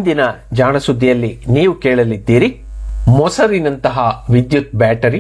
ಇಂದಿನ ಜಾಣ ಸುದ್ದಿಯಲ್ಲಿ ನೀವು ಕೇಳಲಿದ್ದೀರಿ ಮೊಸರಿನಂತಹ ವಿದ್ಯುತ್ ಬ್ಯಾಟರಿ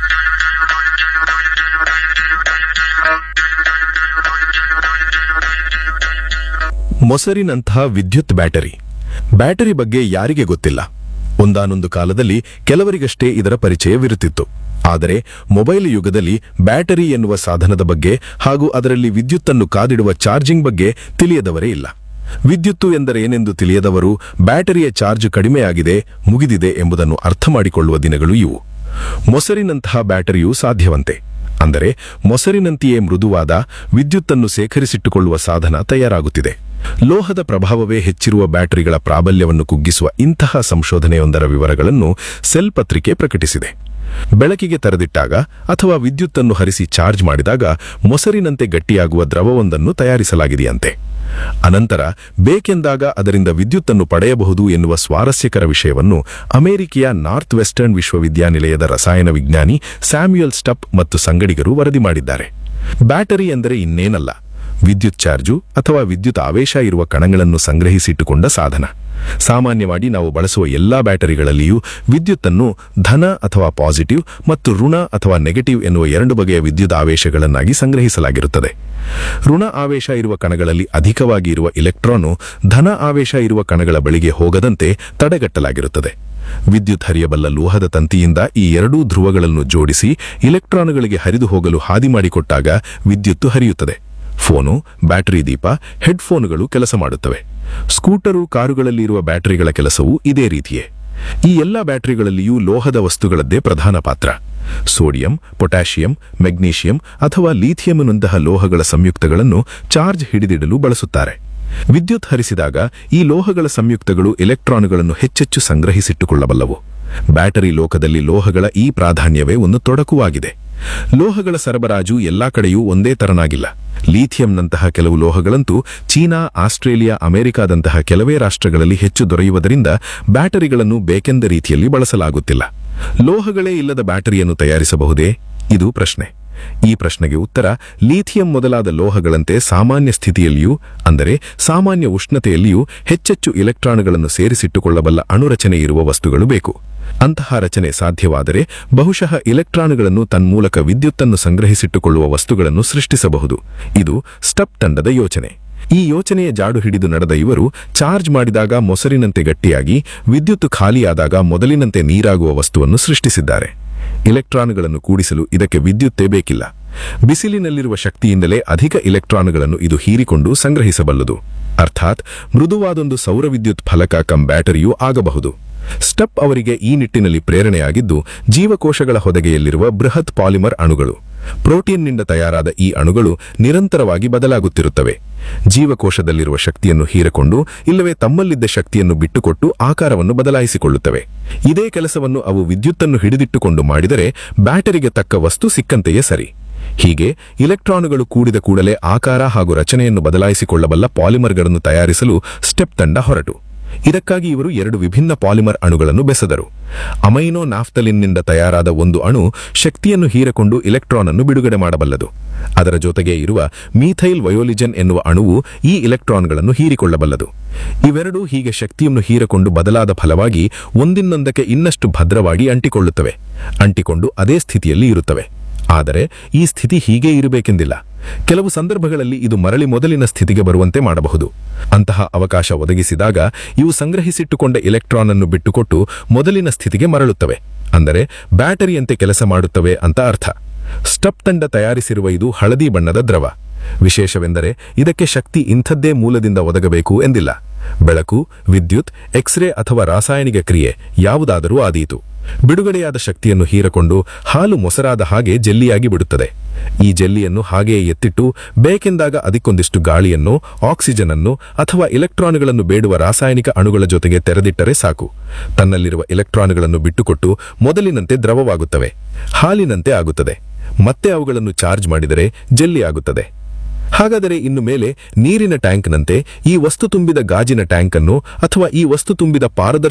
ಮೊಸರಿನಂತಹ ವಿದ್ಯುತ್ ಬ್ಯಾಟರಿ ಬ್ಯಾಟರಿ ಬಗ್ಗೆ ಯಾರಿಗೆ ಗೊತ್ತಿಲ್ಲ ಒಂದಾನೊಂದು ಕಾಲದಲ್ಲಿ ಕೆಲವರಿಗಷ್ಟೇ ಇದರ ಪರಿಚಯವಿರುತ್ತಿತ್ತು ಆದರೆ ಮೊಬೈಲ್ ಯುಗದಲ್ಲಿ ಬ್ಯಾಟರಿ ಎನ್ನುವ ಸಾಧನದ ಬಗ್ಗೆ ಹಾಗೂ ಅದರಲ್ಲಿ ವಿದ್ಯುತ್ತನ್ನು ಕಾದಿಡುವ ಚಾರ್ಜಿಂಗ್ ಬಗ್ಗೆ ತಿಳಿಯದವರೇ ಇಲ್ಲ ವಿದ್ಯುತ್ತು ಎಂದರೆ ಏನೆಂದು ತಿಳಿಯದವರು ಬ್ಯಾಟರಿಯ ಚಾರ್ಜ್ ಕಡಿಮೆಯಾಗಿದೆ ಮುಗಿದಿದೆ ಎಂಬುದನ್ನು ಅರ್ಥ ಮಾಡಿಕೊಳ್ಳುವ ದಿನಗಳು ಇವು ಮೊಸರಿನಂತಹ ಬ್ಯಾಟರಿಯು ಸಾಧ್ಯವಂತೆ ಅಂದರೆ ಮೊಸರಿನಂತೆಯೇ ಮೃದುವಾದ ವಿದ್ಯುತ್ತನ್ನು ಸೇಖರಿಸಿಟ್ಟುಕೊಳ್ಳುವ ಸಾಧನ ತಯಾರಾಗುತ್ತಿದೆ ಲೋಹದ ಪ್ರಭಾವವೇ ಹೆಚ್ಚಿರುವ ಬ್ಯಾಟರಿಗಳ ಪ್ರಾಬಲ್ಯವನ್ನು ಕುಗ್ಗಿಸುವ ಇಂತಹ ಸಂಶೋಧನೆಯೊಂದರ ವಿವರಗಳನ್ನು ಸೆಲ್ ಪತ್ರಿಕೆ ಪ್ರಕಟಿಸಿದೆ ಬೆಳಕಿಗೆ ತೆರೆದಿಟ್ಟಾಗ ಅಥವಾ ವಿದ್ಯುತ್ತನ್ನು ಹರಿಸಿ ಚಾರ್ಜ್ ಮಾಡಿದಾಗ ಮೊಸರಿನಂತೆ ಗಟ್ಟಿಯಾಗುವ ದ್ರವವೊಂದನ್ನು ತಯಾರಿಸಲಾಗಿದೆಯಂತೆ ಅನಂತರ ಬೇಕೆಂದಾಗ ಅದರಿಂದ ವಿದ್ಯುತ್ತನ್ನು ಪಡೆಯಬಹುದು ಎನ್ನುವ ಸ್ವಾರಸ್ಯಕರ ವಿಷಯವನ್ನು ಅಮೆರಿಕೆಯ ನಾರ್ತ್ ವೆಸ್ಟರ್ನ್ ವಿಶ್ವವಿದ್ಯಾನಿಲಯದ ರಸಾಯನ ವಿಜ್ಞಾನಿ ಸ್ಯಾಮ್ಯುಯಲ್ ಸ್ಟಪ್ ಮತ್ತು ಸಂಗಡಿಗರು ವರದಿ ಮಾಡಿದ್ದಾರೆ ಬ್ಯಾಟರಿ ಎಂದರೆ ಇನ್ನೇನಲ್ಲ ವಿದ್ಯುತ್ ಚಾರ್ಜು ಅಥವಾ ವಿದ್ಯುತ್ ಆವೇಶ ಇರುವ ಕಣಗಳನ್ನು ಸಂಗ್ರಹಿಸಿಟ್ಟುಕೊಂಡ ಸಾಧನ ಸಾಮಾನ್ಯವಾಗಿ ನಾವು ಬಳಸುವ ಎಲ್ಲಾ ಬ್ಯಾಟರಿಗಳಲ್ಲಿಯೂ ವಿದ್ಯುತ್ತನ್ನು ಧನ ಅಥವಾ ಪಾಸಿಟಿವ್ ಮತ್ತು ಋಣ ಅಥವಾ ನೆಗೆಟಿವ್ ಎನ್ನುವ ಎರಡು ಬಗೆಯ ವಿದ್ಯುತ್ ಆವೇಶಗಳನ್ನಾಗಿ ಸಂಗ್ರಹಿಸಲಾಗಿರುತ್ತದೆ ಋಣ ಆವೇಶ ಇರುವ ಕಣಗಳಲ್ಲಿ ಅಧಿಕವಾಗಿ ಇರುವ ಇಲೆಕ್ಟ್ರಾನು ಧನ ಆವೇಶ ಇರುವ ಕಣಗಳ ಬಳಿಗೆ ಹೋಗದಂತೆ ತಡೆಗಟ್ಟಲಾಗಿರುತ್ತದೆ ವಿದ್ಯುತ್ ಹರಿಯಬಲ್ಲ ಲೋಹದ ತಂತಿಯಿಂದ ಈ ಎರಡೂ ಧ್ರುವಗಳನ್ನು ಜೋಡಿಸಿ ಇಲೆಕ್ಟ್ರಾನುಗಳಿಗೆ ಹರಿದು ಹೋಗಲು ಹಾದಿ ಮಾಡಿಕೊಟ್ಟಾಗ ವಿದ್ಯುತ್ತು ಹರಿಯುತ್ತದೆ ಫೋನು ಬ್ಯಾಟರಿ ದೀಪ ಹೆಡ್ಫೋನುಗಳು ಕೆಲಸ ಮಾಡುತ್ತವೆ ಸ್ಕೂಟರು ಕಾರುಗಳಲ್ಲಿ ಇರುವ ಬ್ಯಾಟರಿಗಳ ಕೆಲಸವೂ ಇದೇ ರೀತಿಯೇ ಈ ಎಲ್ಲ ಬ್ಯಾಟರಿಗಳಲ್ಲಿಯೂ ಲೋಹದ ವಸ್ತುಗಳದ್ದೇ ಪ್ರಧಾನ ಪಾತ್ರ ಸೋಡಿಯಂ ಪೊಟ್ಯಾಷಿಯಂ ಮೆಗ್ನೀಷಿಯಂ ಅಥವಾ ಲೀಥಿಯಂನಂತಹ ಲೋಹಗಳ ಸಂಯುಕ್ತಗಳನ್ನು ಚಾರ್ಜ್ ಹಿಡಿದಿಡಲು ಬಳಸುತ್ತಾರೆ ವಿದ್ಯುತ್ ಹರಿಸಿದಾಗ ಈ ಲೋಹಗಳ ಸಂಯುಕ್ತಗಳು ಎಲೆಕ್ಟ್ರಾನುಗಳನ್ನು ಹೆಚ್ಚೆಚ್ಚು ಸಂಗ್ರಹಿಸಿಟ್ಟುಕೊಳ್ಳಬಲ್ಲವು ಬ್ಯಾಟರಿ ಲೋಕದಲ್ಲಿ ಲೋಹಗಳ ಈ ಪ್ರಾಧಾನ್ಯವೇ ಒಂದು ತೊಡಕುವಾಗಿದೆ ಲೋಹಗಳ ಸರಬರಾಜು ಎಲ್ಲಾ ಕಡೆಯೂ ಒಂದೇ ತರನಾಗಿಲ್ಲ ಲೀಥಿಯಂನಂತಹ ಕೆಲವು ಲೋಹಗಳಂತೂ ಚೀನಾ ಆಸ್ಟ್ರೇಲಿಯಾ ಅಮೆರಿಕಾದಂತಹ ಕೆಲವೇ ರಾಷ್ಟ್ರಗಳಲ್ಲಿ ಹೆಚ್ಚು ದೊರೆಯುವುದರಿಂದ ಬ್ಯಾಟರಿಗಳನ್ನು ಬೇಕೆಂದ ರೀತಿಯಲ್ಲಿ ಬಳಸಲಾಗುತ್ತಿಲ್ಲ ಲೋಹಗಳೇ ಇಲ್ಲದ ಬ್ಯಾಟರಿಯನ್ನು ತಯಾರಿಸಬಹುದೇ ಇದು ಪ್ರಶ್ನೆ ಈ ಪ್ರಶ್ನೆಗೆ ಉತ್ತರ ಲೀಥಿಯಂ ಮೊದಲಾದ ಲೋಹಗಳಂತೆ ಸಾಮಾನ್ಯ ಸ್ಥಿತಿಯಲ್ಲಿಯೂ ಅಂದರೆ ಸಾಮಾನ್ಯ ಉಷ್ಣತೆಯಲ್ಲಿಯೂ ಹೆಚ್ಚೆಚ್ಚು ಇಲೆಕ್ಟ್ರಾನ್ಗಳನ್ನು ಸೇರಿಸಿಟ್ಟುಕೊಳ್ಳಬಲ್ಲ ಅಣುರಚನೆ ಇರುವ ವಸ್ತುಗಳು ಬೇಕು ಅಂತಹ ರಚನೆ ಸಾಧ್ಯವಾದರೆ ಬಹುಶಃ ಇಲೆಕ್ಟ್ರಾನ್ಗಳನ್ನು ತನ್ಮೂಲಕ ವಿದ್ಯುತ್ತನ್ನು ಸಂಗ್ರಹಿಸಿಟ್ಟುಕೊಳ್ಳುವ ವಸ್ತುಗಳನ್ನು ಸೃಷ್ಟಿಸಬಹುದು ಇದು ಸ್ಟಪ್ ತಂಡದ ಯೋಚನೆ ಈ ಯೋಚನೆಯ ಜಾಡು ಹಿಡಿದು ನಡೆದ ಇವರು ಚಾರ್ಜ್ ಮಾಡಿದಾಗ ಮೊಸರಿನಂತೆ ಗಟ್ಟಿಯಾಗಿ ವಿದ್ಯುತ್ ಖಾಲಿಯಾದಾಗ ಮೊದಲಿನಂತೆ ನೀರಾಗುವ ವಸ್ತುವನ್ನು ಸೃಷ್ಟಿಸಿದ್ದಾರೆ ಇಲೆಕ್ಟ್ರಾನ್ಗಳನ್ನು ಕೂಡಿಸಲು ಇದಕ್ಕೆ ವಿದ್ಯುತ್ತೇ ಬೇಕಿಲ್ಲ ಬಿಸಿಲಿನಲ್ಲಿರುವ ಶಕ್ತಿಯಿಂದಲೇ ಅಧಿಕ ಇಲೆಕ್ಟ್ರಾನ್ಗಳನ್ನು ಇದು ಹೀರಿಕೊಂಡು ಸಂಗ್ರಹಿಸಬಲ್ಲದು ಅರ್ಥಾತ್ ಮೃದುವಾದೊಂದು ಸೌರ ವಿದ್ಯುತ್ ಫಲಕ ಕಂ ಬ್ಯಾಟರಿಯೂ ಆಗಬಹುದು ಸ್ಟಪ್ ಅವರಿಗೆ ಈ ನಿಟ್ಟಿನಲ್ಲಿ ಪ್ರೇರಣೆಯಾಗಿದ್ದು ಜೀವಕೋಶಗಳ ಹೊದಗೆಯಲ್ಲಿರುವ ಬೃಹತ್ ಪಾಲಿಮರ್ ಅಣುಗಳು ಪ್ರೋಟೀನ್ನಿಂದ ತಯಾರಾದ ಈ ಅಣುಗಳು ನಿರಂತರವಾಗಿ ಬದಲಾಗುತ್ತಿರುತ್ತವೆ ಜೀವಕೋಶದಲ್ಲಿರುವ ಶಕ್ತಿಯನ್ನು ಹೀರಿಕೊಂಡು ಇಲ್ಲವೇ ತಮ್ಮಲ್ಲಿದ್ದ ಶಕ್ತಿಯನ್ನು ಬಿಟ್ಟುಕೊಟ್ಟು ಆಕಾರವನ್ನು ಬದಲಾಯಿಸಿಕೊಳ್ಳುತ್ತವೆ ಇದೇ ಕೆಲಸವನ್ನು ಅವು ವಿದ್ಯುತ್ತನ್ನು ಹಿಡಿದಿಟ್ಟುಕೊಂಡು ಮಾಡಿದರೆ ಬ್ಯಾಟರಿಗೆ ತಕ್ಕ ವಸ್ತು ಸಿಕ್ಕಂತೆಯೇ ಸರಿ ಹೀಗೆ ಇಲೆಕ್ಟ್ರಾನುಗಳು ಕೂಡಿದ ಕೂಡಲೇ ಆಕಾರ ಹಾಗೂ ರಚನೆಯನ್ನು ಬದಲಾಯಿಸಿಕೊಳ್ಳಬಲ್ಲ ಪಾಲಿಮರ್ಗಳನ್ನು ತಯಾರಿಸಲು ಸ್ಟೆಪ್ ತಂಡ ಹೊರಟು ಇದಕ್ಕಾಗಿ ಇವರು ಎರಡು ವಿಭಿನ್ನ ಪಾಲಿಮರ್ ಅಣುಗಳನ್ನು ಬೆಸೆದರು ಅಮೈನೋ ನಾಫ್ತಲಿನ್ನಿಂದ ತಯಾರಾದ ಒಂದು ಅಣು ಶಕ್ತಿಯನ್ನು ಹೀರಿಕೊಂಡು ಇಲೆಕ್ಟ್ರಾನ್ ಅನ್ನು ಬಿಡುಗಡೆ ಮಾಡಬಲ್ಲದು ಅದರ ಜೊತೆಗೆ ಇರುವ ಮೀಥೈಲ್ ವಯೋಲಿಜನ್ ಎನ್ನುವ ಅಣುವು ಈ ಇಲೆಕ್ಟ್ರಾನ್ಗಳನ್ನು ಹೀರಿಕೊಳ್ಳಬಲ್ಲದು ಇವೆರಡೂ ಹೀಗೆ ಶಕ್ತಿಯನ್ನು ಹೀರಿಕೊಂಡು ಬದಲಾದ ಫಲವಾಗಿ ಒಂದಿನ್ನೊಂದಕ್ಕೆ ಇನ್ನಷ್ಟು ಭದ್ರವಾಗಿ ಅಂಟಿಕೊಳ್ಳುತ್ತವೆ ಅಂಟಿಕೊಂಡು ಅದೇ ಸ್ಥಿತಿಯಲ್ಲಿ ಇರುತ್ತವೆ ಆದರೆ ಈ ಸ್ಥಿತಿ ಹೀಗೇ ಇರಬೇಕೆಂದಿಲ್ಲ ಕೆಲವು ಸಂದರ್ಭಗಳಲ್ಲಿ ಇದು ಮರಳಿ ಮೊದಲಿನ ಸ್ಥಿತಿಗೆ ಬರುವಂತೆ ಮಾಡಬಹುದು ಅಂತಹ ಅವಕಾಶ ಒದಗಿಸಿದಾಗ ಇವು ಸಂಗ್ರಹಿಸಿಟ್ಟುಕೊಂಡ ಇಲೆಕ್ಟ್ರಾನ್ ಅನ್ನು ಬಿಟ್ಟುಕೊಟ್ಟು ಮೊದಲಿನ ಸ್ಥಿತಿಗೆ ಮರಳುತ್ತವೆ ಅಂದರೆ ಬ್ಯಾಟರಿಯಂತೆ ಕೆಲಸ ಮಾಡುತ್ತವೆ ಅಂತ ಅರ್ಥ ಸ್ಟಪ್ ತಂಡ ತಯಾರಿಸಿರುವ ಇದು ಹಳದಿ ಬಣ್ಣದ ದ್ರವ ವಿಶೇಷವೆಂದರೆ ಇದಕ್ಕೆ ಶಕ್ತಿ ಇಂಥದ್ದೇ ಮೂಲದಿಂದ ಒದಗಬೇಕು ಎಂದಿಲ್ಲ ಬೆಳಕು ವಿದ್ಯುತ್ ಎಕ್ಸ್ರೇ ಅಥವಾ ರಾಸಾಯನಿಕ ಕ್ರಿಯೆ ಯಾವುದಾದರೂ ಆದೀತು ಬಿಡುಗಡೆಯಾದ ಶಕ್ತಿಯನ್ನು ಹೀರಕೊಂಡು ಹಾಲು ಮೊಸರಾದ ಹಾಗೆ ಜೆಲ್ಲಿಯಾಗಿ ಬಿಡುತ್ತದೆ ಈ ಜೆಲ್ಲಿಯನ್ನು ಹಾಗೆಯೇ ಎತ್ತಿಟ್ಟು ಬೇಕೆಂದಾಗ ಅದಕ್ಕೊಂದಿಷ್ಟು ಗಾಳಿಯನ್ನು ಆಕ್ಸಿಜನ್ ಅನ್ನು ಅಥವಾ ಇಲೆಕ್ಟ್ರಾನ್ಗಳನ್ನು ಬೇಡುವ ರಾಸಾಯನಿಕ ಅಣುಗಳ ಜೊತೆಗೆ ತೆರೆದಿಟ್ಟರೆ ಸಾಕು ತನ್ನಲ್ಲಿರುವ ಇಲೆಕ್ಟ್ರಾನ್ಗಳನ್ನು ಬಿಟ್ಟುಕೊಟ್ಟು ಮೊದಲಿನಂತೆ ದ್ರವವಾಗುತ್ತವೆ ಹಾಲಿನಂತೆ ಆಗುತ್ತದೆ ಮತ್ತೆ ಅವುಗಳನ್ನು ಚಾರ್ಜ್ ಮಾಡಿದರೆ ಜೆಲ್ಲಿ ಆಗುತ್ತದೆ ಹಾಗಾದರೆ ಇನ್ನು ಮೇಲೆ ನೀರಿನ ಟ್ಯಾಂಕ್ನಂತೆ ಈ ವಸ್ತು ತುಂಬಿದ ಗಾಜಿನ ಟ್ಯಾಂಕ್ ಅನ್ನು ಅಥವಾ ಈ ವಸ್ತು ತುಂಬಿದ ಪಾರದರ್ಶಕ